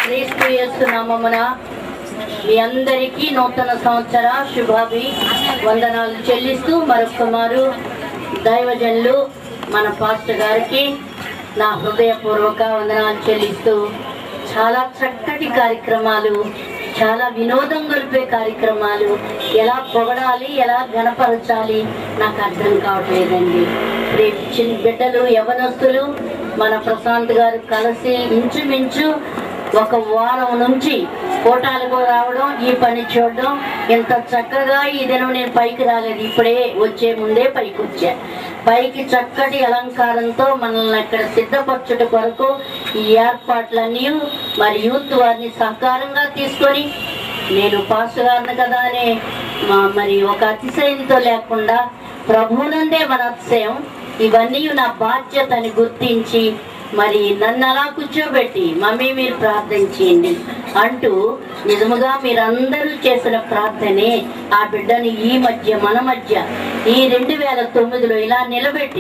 క్రీస్తు యేసు నామమున మీ అందరికీ నూతన సంవత్సర శుభాభి వందనాలు చెల్లిస్తూ మరొక మారు దైవజనులు మన పాస్టర్ గారికి నా హృదయపూర్వక వందనాలు చెల్లిస్తూ చాలా చక్కటి కార్యక్రమాలు చాలా వినోదం గొలిపే కార్యక్రమాలు ఎలా పొగడాలి ఎలా గణపరచాలి నాకు అర్థం కావట్లేదండి రేపు చిన్న బిడ్డలు యవనస్తులు మన ప్రశాంత్ గారు కలిసి ఇంచుమించు ఒక వారం నుంచి కోటాలకు రావడం ఈ పని చూడడం ఇంత చక్కగా ఈ దినం నేను పైకి రాలేదు ఇప్పుడే వచ్చే ముందే పైకి వచ్చా పైకి చక్కటి అలంకారంతో మనల్ని అక్కడ సిద్ధపరచుట కొరకు ఈ ఏర్పాట్లన్నీ మరి యూత్ వారిని సహకారంగా తీసుకొని నేను పాస్ గారిని కదా అనే మా- మరి ఒక అతిశయంతో లేకుండా ప్రభువునందే మన అతిశయం ఇవన్నీ నా బాధ్యత అని గుర్తించి మరి నన్ను అలా కూర్చోబెట్టి మమ్మీ మీరు ప్రార్థన చేయండి అంటూ నిజముగా మీరందరూ చేసిన ప్రార్థనే ఆ బిడ్డని ఈ మధ్య మన మధ్య ఈ రెండు వేల తొమ్మిదిలో ఇలా నిలబెట్టి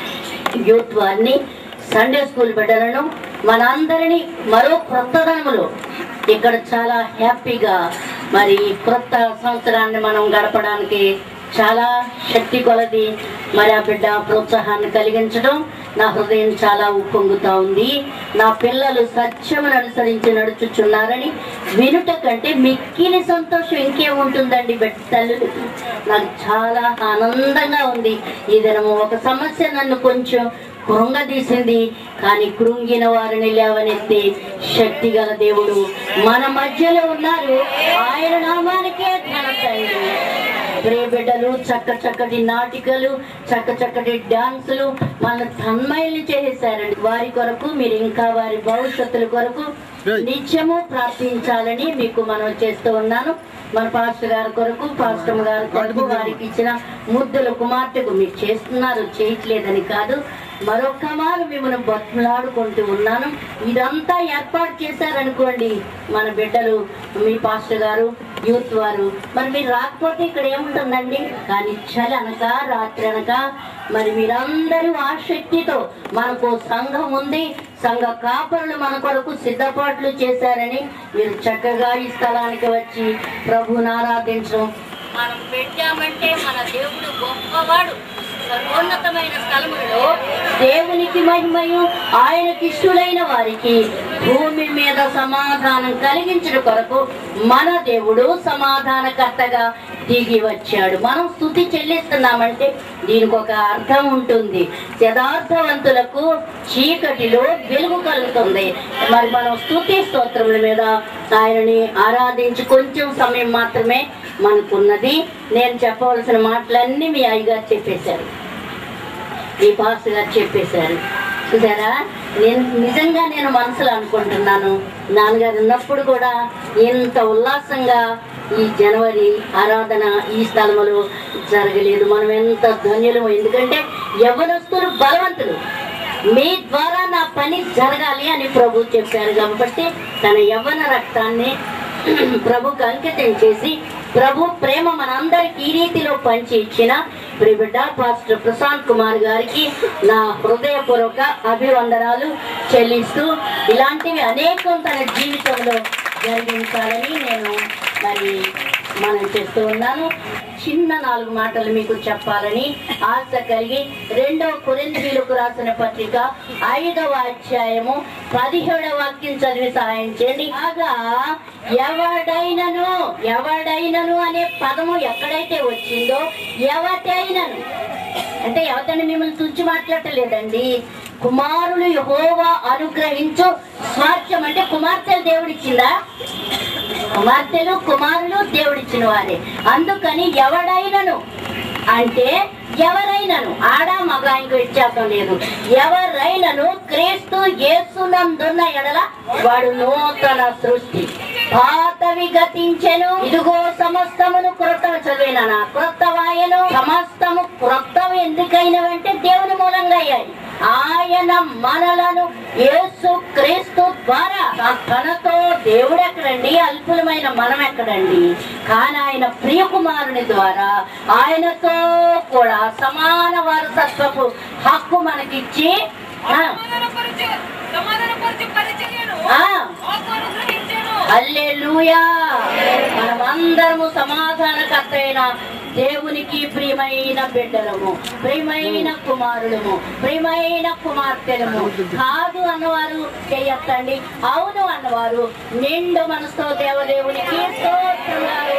యూత్ వారిని సండే స్కూల్ బిడ్డలను మనందరినీ మరో క్రొత్తదనములో ఇక్కడ చాలా హ్యాపీగా మరి క్రొత్త సంవత్సరాన్ని మనం గడపడానికి చాలా శక్తి కొలది మరి ఆ బిడ్డ ప్రోత్సాహాన్ని కలిగించడం నా హృదయం చాలా ఉప్పొంగుతా ఉంది నా పిల్లలు సత్యమును అనుసరించి నడుచుచున్నారని వినుట కంటే మిక్కిలి సంతోషం ఇంకేముంటుందండి బిడ్డ తల్లులకి నాకు చాలా ఆనందంగా ఉంది ఈ దినము ఒక సమస్య నన్ను కొంచెం కృంగదీసింది కానీ కృంగిన వారిని లేవనెత్తి శక్తి గల దేవుడు మన మధ్యలో ఉన్నారు ఆయన నామానికే ఘనత అండి. ప్రియ బిడ్డలు చక్క చక్కటి నాటికలు చక్క చక్కటి డాన్సులు మన తన్మయల్ని చేసేసారండి వారి కొరకు మీరు ఇంకా వారి భవిష్యత్తుల కొరకు నిత్యము ప్రార్థించాలని మీకు మనం చేస్తూ ఉన్నాను మన పాస్టర్ గారి కొరకు పాస్టర్ గారి కొరకు వారికి ఇచ్చిన ముద్దుల కుమార్తెకు మీరు చేస్తున్నారు చేయట్లేదని కాదు మరొక మారు మిమ్మల్ని బతులాడుకుంటూ ఉన్నాను ఇదంతా ఏర్పాటు చేశారనుకోండి మన బిడ్డలు మీ పాస్టర్ గారు యూత్ వారు మరి మీరు రాకపోతే ఇక్కడ ఏముంటుందండి కానీ చలి అనక రాత్రి అనక మరి మీరందరూ ఆ శక్తితో మనకు సంఘం ఉంది సంఘ కాపరులు మన కొరకు సిద్ధపాట్లు చేశారని మీరు చక్కగా ఈ స్థలానికి వచ్చి ప్రభుని ఆరాధించడం మనం పెట్టామంటే మన దేవుడు గొప్పవాడు సర్వోన్నతమైన స్థలములో దేవునికి మహిమయు ఆయనకి ఇష్టలైన వారికి భూమి మీద సమాధానం కలిగించడం కొరకు మన దేవుడు సమాధానకర్తగా దిగి వచ్చాడు మనం స్థుతి చెల్లిస్తున్నామంటే దీనికి ఒక అర్థం ఉంటుంది యథార్థవంతులకు చీకటిలో వెలుగు కలుగుతుంది మరి మనం స్థుతి స్తోత్రముల మీద ఆయనని ఆరాధించి కొంచెం సమయం మాత్రమే మనకున్నది నేను చెప్పవలసిన మాటలన్నీ మీ అయ్యగారు చెప్పేశారు ఈ పాస్ గారు చెప్పేశారు చూసారా నేను నిజంగా నేను మనసులో అనుకుంటున్నాను నాన్నగారు ఉన్నప్పుడు కూడా ఇంత ఉల్లాసంగా ఈ జనవరి ఆరాధన ఈ స్థలములో జరగలేదు మనం ఎంత ధన్యులము ఎందుకంటే యవనస్తులు బలవంతులు మీ ద్వారా నా పని జరగాలి అని ప్రభు చెప్పారు కాబట్టి తన యవ్వన రక్తాన్ని ప్రభుకు అంకితం చేసి ప్రభు ప్రేమ మనందరికి ఈ రీతిలో పంచి ఇచ్చిన ప్రిబిడ్డ పాస్టర్ ప్రశాంత్ కుమార్ గారికి నా హృదయపూర్వక అభివందనాలు చెల్లిస్తూ ఇలాంటివి అనేకం తన జీవితంలో జరిగించాలని నేను మరి మనం చేస్తూ ఉన్నాను చిన్న నాలుగు మాటలు మీకు చెప్పాలని ఆశ కలిగి రెండవ కొరింథీయులకు రాసిన పత్రిక ఐదవ అధ్యాయము పదిహేడవ వాక్యం చదివి సహాయం చేయండి కాగా ఎవడైనను ఎవడైనను అనే పదము ఎక్కడైతే వచ్చిందో ఎవటైనను అంటే ఎవరిని మిమ్మల్ని తుంచి మాట్లాడలేదండి కుమారులు యెహోవా అనుగ్రహించు స్వార్థ్యం అంటే కుమార్తెలు దేవుడిచ్చిందా కుమార్తెలు కుమారులు దేవుడిచ్చిన వారే అందుకని ఎవడైనను అంటే ఎవరైనను ఆడ మగ ఇంకో వ్యత్యాసం లేదు ఎవరైనను క్రీస్తు యేసునందున్న ఎడల వాడు నూతన సృష్టి పాతవి గతించెను ఇదిగో సమస్తమును క్రొత్తవి చదివినా క్రొత్త వాయను సమస్తము క్రొత్తవి ఎందుకైనవంటే దేవుని మూలంగా అయ్యాయి ఆయన మనలను యేసు క్రీస్తు ద్వారా తనతో దేవుడు ఎక్కడండి అల్పులమైన మనం ఎక్కడండి కానీ ఆయన ప్రియ కుమారుని ద్వారా ఆయనతో కూడా సమాన వారసత్వపు హక్కు మనకిచ్చి ఆ, సమాధానపరచు సమాధానపరచు పరిచర్యను ఆ. మాకు అనుగ్రహించి హల్లెలూయా మనమందరము సమాధానకర్త అయిన దేవునికి ప్రియమైన బిడ్డలము ప్రియమైన కుమారులము ప్రియమైన కుమార్తెలము కాదు అన్నవారు చేయొద్దండి అవును అన్నవారు నిండు మనసుతో దేవదేవునికి స్తోత్రాలు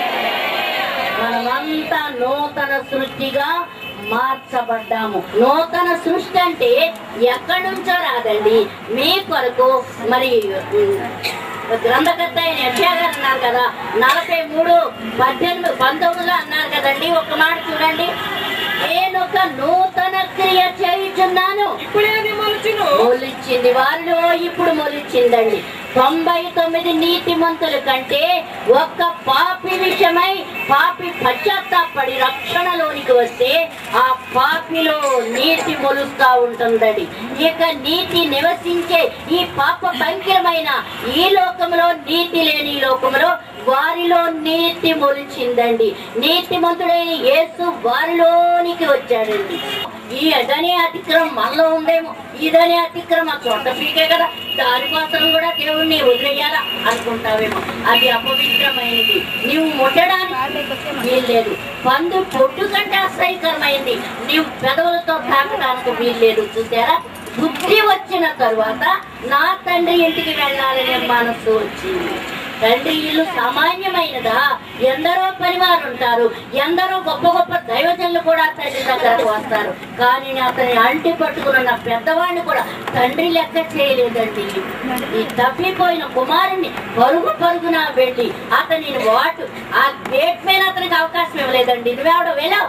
మనమంతా నూతన సృష్టిగా మార్చబడ్డాము నూతన సృష్టి అంటే ఎక్కడి నుంచో రాదండి మీ కొరకు మరి ఉమ్, గ్రంథకర్త అయిన యెషయా గారు అన్నారు కదా నలభై మూడు పద్దెనిమిది పంతొమ్మిదిలో అన్నారు కదండి ఒక మాట చూడండి నేను ఒక నూతన క్రియ చేయుచున్నాను ఇప్పుడే అది మొలుచును మొలిచింది వారిలో ఇప్పుడు మొలిచిందండి తొంభై తొమ్మిది నీతిమంతుల కంటే ఒక్క పాపి విషయమై పాపి పశ్చాత్తాపడి రక్షణలోనికి వస్తే ఆ పాపిలో నీతి మొలుస్తా ఉంటుందండి ఇక నీతి నివసించే ఈ పాప భంకిరమైన ఈ లోకంలో నీతి లేని ఈ లోకంలో వారిలో నీతి మొలిచిందండి నీతిమంతుడైన యేసు వారిలోనికి వచ్చాడండి ఈ అదనే అతిక్రమం మనలో ఉందేమో ఇదనే అతిక్రమం చోట పీకే కదా దానికోసం కూడా దేవుణ్ణి వదిలేయాలా అనుకుంటావేమో అది అపవిత్రమైనది నీవు ముట్టడానికి వీల్లేదు పండు పొట్టు కంటే అసహ్యకరమైంది నీవు పెదవులతో తాకడానికి వీల్లేదు చూసారా బుద్ధి వచ్చిన తరువాత నా తండ్రి ఇంటికి వెళ్ళాలనే మనసు వచ్చింది తండ్రి ఇల్లు సామాన్యమైనదా ఎందరో పరివారు ఉంటారు ఎందరో గొప్ప గొప్ప దైవజనులు కూడా తండ్రి దగ్గరకు వస్తారు కానీ అతని అంటి పట్టుకున్న పెద్దవాడిని కూడా తండ్రి లెక్క చేయలేదండి ఈ తప్పిపోయిన కుమారుని పరుగు పరుగున వెళ్ళి అతని వాటు ఆ గేట్ మీద అతనికి అవకాశం ఇవ్వలేదండి నువ్వెవడో వెళ్ళావు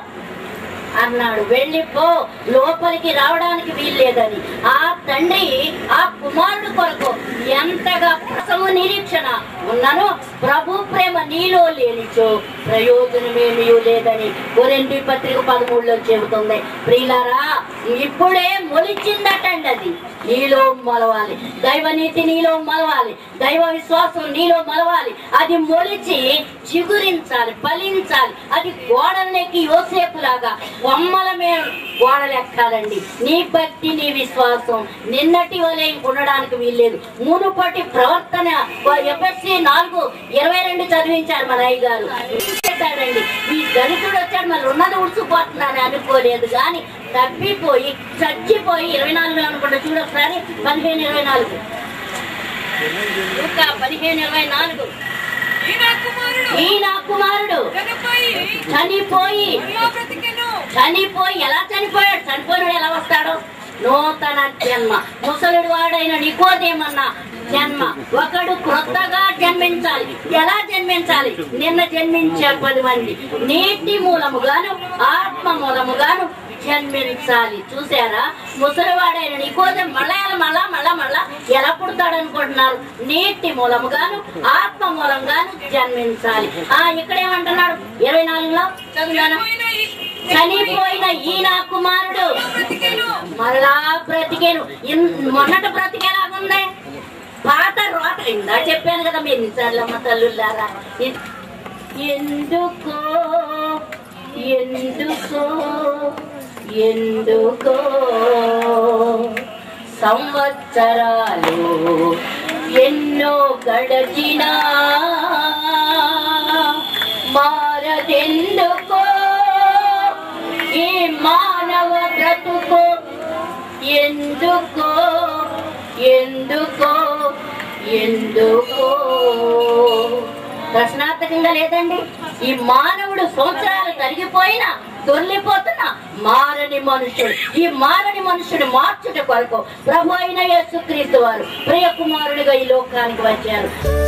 అన్నాడు వెళ్ళిపో లోపలికి రావడానికి వీల్లేదని ఆ తండ్రి ఆ కుమారుడు కొరకు ఎంతగా ప్రసము నిరీక్షణ ఉన్నాను ప్రభు ప్రేమ నీలో లేనిచో ప్రయోజనమేమీ లేదని కొరింది పత్రిక పదమూడులో చెబుతుంది ప్రియులారా ఇప్పుడే మొలిచిందటండి అది నీలో మొలవాలి దైవ నీతి నీలో మొలవాలి దైవ విశ్వాసం నీలో మొలవాలి అది మొలిచి చిగురించాలి ఫలించాలి అది గోడలకి యోసేపు లాగా కొమ్మల మీద గోడలు ఎక్కాలండి నీ భక్తి నీ విశ్వాసం నిన్నటి వలె ఉండడానికి వీల్లేదు మునుపటి ప్రవర్తన ఎఫ్ఎస్సి నాలుగు ఇరవై రెండు చదివించారు మన అయ్య గారు పెట్టాడండి ఈ దళితుడు వచ్చాడు మళ్ళీ ఉన్నది ఉడుచుకుపోతున్నాను అనుకోలేదు కానీ తప్పిపోయి చచ్చిపోయి ఇరవై నాలుగు అనుకుంటా చూడొకసారి పదిహేను ఇరవై నాలుగు ఇంకా పదిహేను ఇరవై నాలుగు ఈ నా కుమారుడు ఈ నా కుమారుడు చనిపోయి చనిపోయి మళ్ళా బ్రతికెను చనిపోయి ఎలా చనిపోయాడు చనిపోయినాడు ఎలా వస్తాడు నూతన జన్మ ముసలుడు వాడైన నికోదేమన్న జన్మ ఒకడు క్రొత్తగా జన్మించాలి ఎలా జన్మించాలి నిన్న జన్మించే పది మంది నీటి మూలముగాను ఆత్మ మూలముగాను జన్మించాలి చూసారా ముసలివాడైన నికోదం మళ్ళా మళ్ళా మళ్ళా మళ్ళా ఎలా పుడతాడు అనుకుంటున్నారు నీటి మూలముగాను ఆత్మ మూలంగాను జన్మించాలి ఆ ఇక్కడ ఏమంటున్నాడు ఇరవై నాలుగులో చదువుతాను చనిపోయిన ఈ- చనిపోయిన ఈ నా కుమారుడు బ్రతికెను మరలా బ్రతికేను ఇన్- మొన్నట బ్రతికేలాగుంది పాత రోత ఇందా చెప్పాను కదా మీరు నిజాలమ్మ తల్లులారా ఎ- ఎందుకో ఎందుకో ఎందుకో సంవత్సరాలు ఎన్నో గడచినా మారదెందుకో ఈ మానవ బ్రతుకు ఎందుకో ఎందుకో ఎందుకో ప్రశ్నార్థకంగా లేదండి ఈ మానవుడు సంవత్సరాలు తరిగిపోయినా దొర్లిపోతున్నా మారని మనుషుడు ఈ మారని మనుషుడు మార్చుట కొరకు ప్రభు అయిన యేసుక్రీస్తు వారు ప్రియ కుమారుడిగా ఈ లోకానికి వచ్చారు